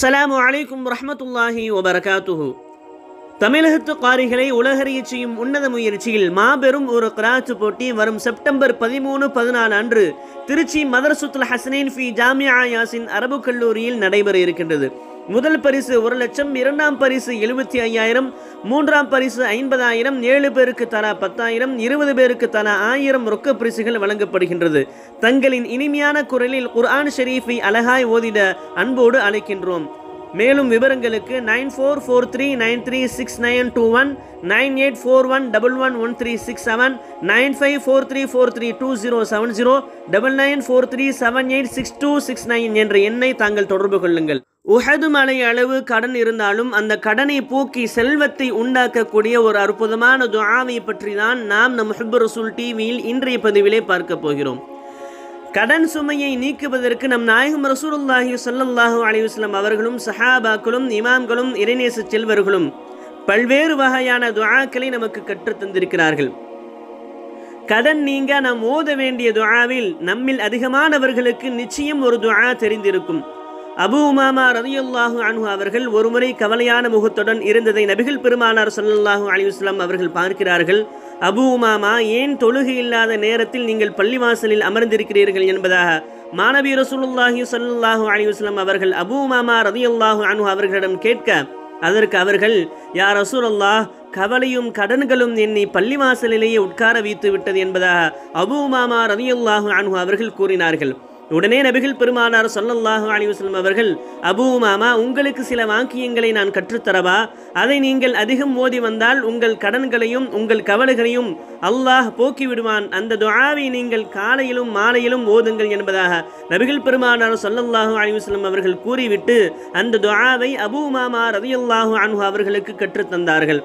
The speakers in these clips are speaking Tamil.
அஸ்ஸலாமு அலைக்கும் ரஹ்மத்துல்லாஹி வபரகாத்துஹு தமிழகத்து காரிகளை உலகறியச் செய்யும் உன்னத முயற்சியில் மாபெரும் ஒரு கிராத்து போட்டி வரும் செப்டம்பர் பதிமூணு பதினாலு அன்று திருச்சி மதரசுத்துல் ஹசனைன் ஃபி ஜாமியா யாசின் அரபு கல்லூரியில் நடைபெற இருக்கின்றது முதல் பரிசு ஒரு லட்சம் இரண்டாம் பரிசு எழுபத்தி ஐயாயிரம் மூன்றாம் பரிசு ஐம்பதாயிரம் ஏழு பேருக்கு தலா பத்தாயிரம் இருபது பேருக்கு தலா ஆயிரம் ரொக்க பரிசுகள் வழங்கப்படுகின்றது தங்களின் இனிமையான குரலில் குர்ஆன் ஷெரீஃபை அழகாய் ஓதிட அன்போடு அழைக்கின்றோம் மேலும் விவரங்களுக்கு nine four four three nine three six nine two one nine eight four one double one one three six seven nine five four three four three two zero seven zero double nine four three seven eight six two six nine என்ற எண்ணை தாங்கள் தொடர்பு கொள்ளுங்கள் உஹது மலை அளவு கடன் இருந்தாலும் அந்த கடனை போக்கி செல்வத்தை உண்டாக்கக்கூடிய ஒரு அற்புதமான துஆவை பற்றி தான் நாம் நம் ஹிப் ரசூல் டிவியில் இன்றைய பதிவிலே பார்க்க போகிறோம் கடன் சுமையை நீக்குவதற்கு நம் நாயகம் ரசூலுல்லாஹி ஸல்லல்லாஹு அலைஹி வஸல்லம் அவர்களும் சஹாபாக்களும் இமாம்களும் இறைநேச செல்வர்களும் பல்வேறு வகையான துஆக்களை நமக்கு கற்றுத் தந்திருக்கிறார்கள் கடன் நீங்க நாம் ஓத வேண்டிய துஆவில் நம்மில் அதிகமானவர்களுக்கு நிச்சயம் ஒரு துஆ தெரிந்திருக்கும் அபு உமாமா ரதியுல்லாஹு அன்ஹு அவர்கள் ஒருமுறை கவலையான முகத்துடன் இருந்ததை நபிகள் பெருமானார் ஸல்லல்லாஹு அலைஹி வஸல்லம் அவர்கள் பார்க்கிறார்கள் அபு உமாமா ஏன் தொழுகை இல்லாத நேரத்தில் நீங்கள் பள்ளிவாசலில் அமர்ந்திருக்கிறீர்கள் என்பதாக மாணவி ரசூலுல்லாஹி ஸல்லல்லாஹு அலைஹி வஸல்லம் அவர்கள் அபு உமாமா ரதியுல்லாஹு அன்ஹு அவர்களிடம் கேட்க அதற்கு அவர்கள் யா ரசூலல்லாஹ் கவலையும் கடன்களும் என்னை பள்ளிவாசலிலேயே உட்கார வைத்து விட்டது என்பதாக அபு உமாமா ரதியுல்லாஹு அன்ஹு அவர்கள் கூறினார்கள் உடனே நபிகள் பெருமானார் சொல்லல்லாஹு அலைஹி வஸல்லம் அவர்கள் அபூ மாமா உங்களுக்கு சில வாக்கியங்களை நான் கற்றுத்தரவா அதை நீங்கள் அதிகம் ஓதி வந்தால் உங்கள் கடன்களையும் உங்கள் கவலைகளையும் அல்லாஹ் போக்கி விடுவான் அந்த துஆவை நீங்கள் காலையிலும் மாலையிலும் ஓதுங்கள் என்பதாக நபிகள் பெருமானார் சொல்லல்லாஹு அலைஹி வஸல்லம் அவர்கள் கூறிவிட்டு அந்த துஆவை அபூ மாமா ரதியல்லாஹு அன்ஹு அவர்களுக்கு கற்றுத்தந்தார்கள்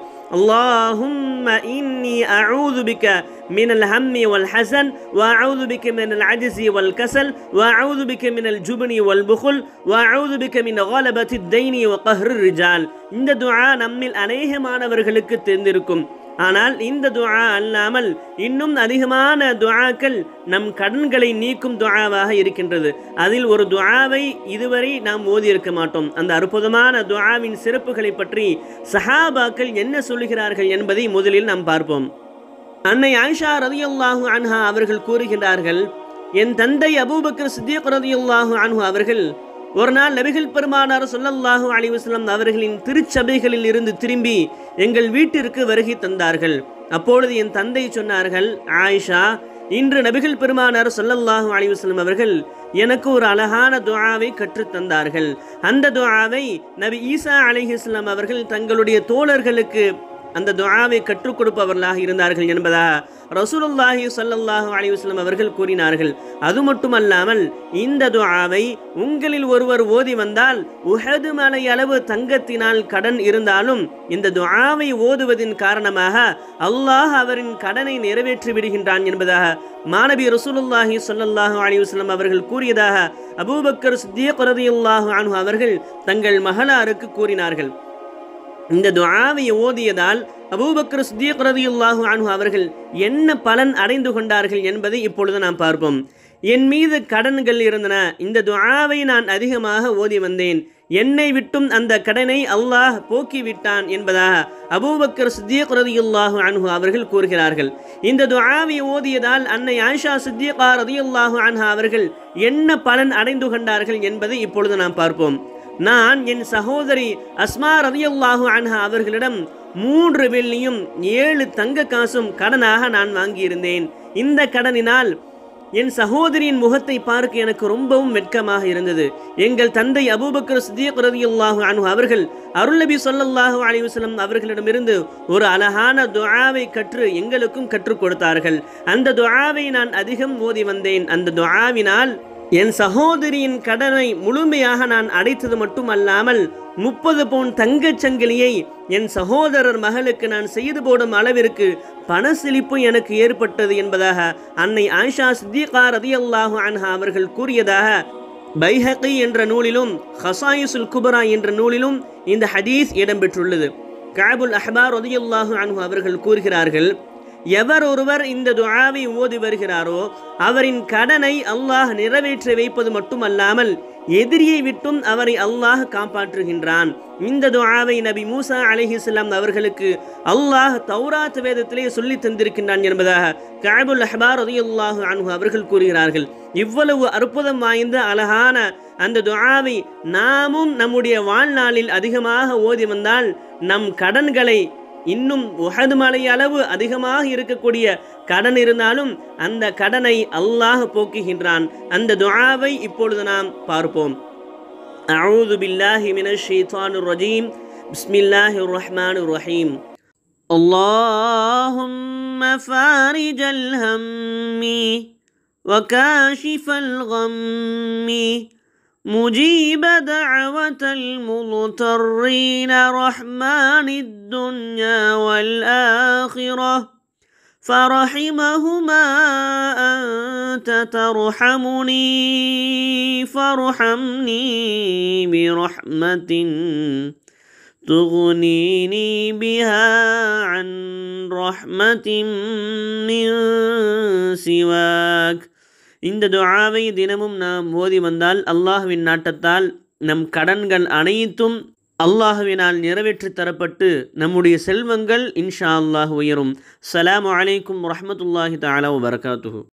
اللهم إني أعوذ بك من الهم والحزن وأعوذ بك من العجز والكسل وأعوذ بك من الجبن والبخل وأعوذ بك من غلبة الدين وقهر الرجال இந்த துஆ நம்மில் அநேகமானவர்களுக்கு தெரிந்திருக்கும் ஆனால் இந்த துஆ அல்லாமல் இன்னும் அதிகமான துஆக்கள் நம் கடன்களை நீக்கும் துஆவாக இருக்கின்றது அதில் ஒரு துஆவை இதுவரை நாம் ஓதியிருக்க மாட்டோம் அந்த அற்புதமான துஆவின் சிறப்புகளை பற்றி சஹாபாக்கள் என்ன சொல்லுகிறார்கள் என்பதை முதலில் நாம் பார்ப்போம் அன்னை ஆயிஷா ரதியல்லாஹு அன்ஹா அவர்கள் கூறுகின்றார்கள் என் தந்தை அபூபக்கர் சித்திக் ரதியல்லாஹு அன்ஹு அவர்கள் ஒரு நாள் நபிகள் பெருமானார் சொல்லல்லாஹு அலைஹி வஸல்லம் அவர்களின் திருச்சபைகளில் இருந்து திரும்பி எங்கள் வீட்டிற்கு வருகை தந்தார்கள் அப்பொழுது என் தந்தை சொன்னார்கள் ஆயிஷா இன்று நபிகள் பெருமானார் சொல்லல்லாஹு அலைஹி வஸல்லம் அவர்கள் எனக்கு ஒரு அழகான துஆவை கற்றுத் தந்தார்கள் அந்த துஆவை நபி ஈசா அலைஹிஸ்லாம் அவர்கள் தங்களுடைய தோழர்களுக்கு அந்த துஆவை கற்றுக் கொடுப்பவர்களாக இருந்தார்கள் என்பதா ரசூலுல்லாஹி ஸல்லல்லாஹு அலைஹி வஸல்லம் அவர்கள் கூறினார்கள் அது மட்டுமல்லாமல் இந்த துஆவை உங்களில் ஒருவர் ஓதி வந்தால் உஹது மலை அளவு தங்கத்தினால் கடன் இருந்தாலும் இந்த துஆவை ஓதுவதின் காரணமாக அல்லாஹ் அவரின் கடனை நிறைவேற்றி விடுகின்றான் என்பதாக மாணவி ரசூலுல்லாஹி ஸல்லல்லாஹு அலைஹி வஸல்லம் அவர்கள் கூறியதாக அபூபக்கர் சித்திக் ரலியல்லாஹு அன்ஹு அவர்கள் தங்கள் மகளாருக்கு கூறினார்கள் இந்த துஆவை ஓதியதால் அபூபக்கர் சித்திக் ரதியுல்லாஹு அன்ஹு அவர்கள் என்ன பலன் அடைந்து கொண்டார்கள் என்பதை இப்பொழுது நாம் பார்ப்போம் என் மீது கடன்கள் இருந்தன இந்த துஆவை நான் அதிகமாக ஓதி வந்தேன் என்னை விட்டும் அந்த கடனை அல்லாஹ் போக்கிவிட்டான் என்பதாக அபூபக்கர் சித்திக் ரதியுல்லாஹு அன்ஹு அவர்கள் கூறுகிறார்கள் இந்த துஆவை ஓதியதால் அன்னை ஆயிஷா சித்திகா ரதியுல்லாஹு அன்ஹா அவர்கள் என்ன பலன் அடைந்து கொண்டார்கள் என்பதை இப்பொழுது நாம் பார்ப்போம் நான் என் சகோதரி அஸ்மா ரதியுல்லாஹு அன்ஹா அவர்களிடம் மூன்று வெள்ளியும் ஏழு தங்க காசும் கடனாக நான் வாங்கியிருந்தேன் இந்த கடனினால் என் சகோதரியின் முகத்தை பார்க்க எனக்கு ரொம்பவும் வெட்கமாக இருந்தது எங்கள் தந்தை அபூபக்கர் சித்திக் ரதியுல்லாஹு அன்ஹு அவர்கள் அருள்நபி சொல்லல்லாஹு அலைஹி வஸல்லம் அவர்களிடமிருந்து ஒரு அழகான துஆவை கற்று எங்களுக்கும் கற்றுக் கொடுத்தார்கள் அந்த துஆவை நான் அதிகம் ஓதி வந்தேன் அந்த துஆவினால் என் சகோதரியின் கடனை முழுமையாக நான் அடைத்தது மட்டுமல்லாமல் முப்பது பவுன் தங்கச் சங்கிலியை என் சகோதரர் மகளுக்கு நான் செய்து போடும் அளவிற்கு பண செழிப்பு எனக்கு ஏற்பட்டது என்பதாக அன்னை ஆயிஷா சித்திகா ரதியல்லாஹு அன்ஹா அவர்கள் கூறியதாக பைஹகி என்ற நூலிலும் ஹசாயிசுல் குபரா என்ற நூலிலும் இந்த ஹதீஸ் இடம்பெற்றுள்ளது காபுல் அஹ்பார் ரதியல்லாஹு அன்ஹு அவர்கள் கூறுகிறார்கள் எவர் ஒருவர் இந்த துஆவை ஓதி வருகிறாரோ அவரின் கடனை அல்லாஹ் நிறைவேற்றி வைப்பது மட்டுமல்லாமல் எதிரியை விட்டும் அவரை அல்லாஹ் காப்பாற்றுகின்றான் இந்த துஆவை நபி மூசா அலைஹிஸ்ஸலாம் அவர்களுக்கு அல்லாஹ் தௌராத் வேதத்திலே சொல்லி தந்திருக்கின்றான் என்பதாக கஅபுல் அஹ்பார் ரலியல்லாஹு அன்ஹு அவர்கள் கூறுகிறார்கள் இவ்வளவு அற்புதம் வாய்ந்த அழகான அந்த துஆவை நாமும் நம்முடைய வாழ்நாளில் அதிகமாக ஓதி வந்தால் நம் கடன்களை இன்னும் உஹது மலை அளவு அதிகமாக இருக்கக்கூடிய கடன் இருந்தாலும் அந்த கடனை அல்லாஹ் போக்குகின்றான் அந்த துஆவை இப்பொழுது நாம் பார்ப்போம் أعوذ بالله من الشيطان الرجيم بسم الله الرحمن الرحيم اللهم فارج الهم وكاشف الغم مجيب دعوة المضطرين رحمن الدنيا والآخرة فرحمهما أنت ترحمني فارحمني برحمة تغنيني بها عن رحمة من سواك இந்த துஆவை தினமும் நாம் ஓதி வந்தால் அல்லாஹ்வின் நாட்டத்தால் நம் கடன்கள் அனைத்தும் அல்லாஹுவினால் நிறைவேற்றி தரப்பட்டு நம்முடைய செல்வங்கள் இன்ஷா அல்லாஹ் உயரும் ஸலாமு அலைக்கும் வரஹ்மத்துல்லாஹி தஆலா வபரகாத்துஹு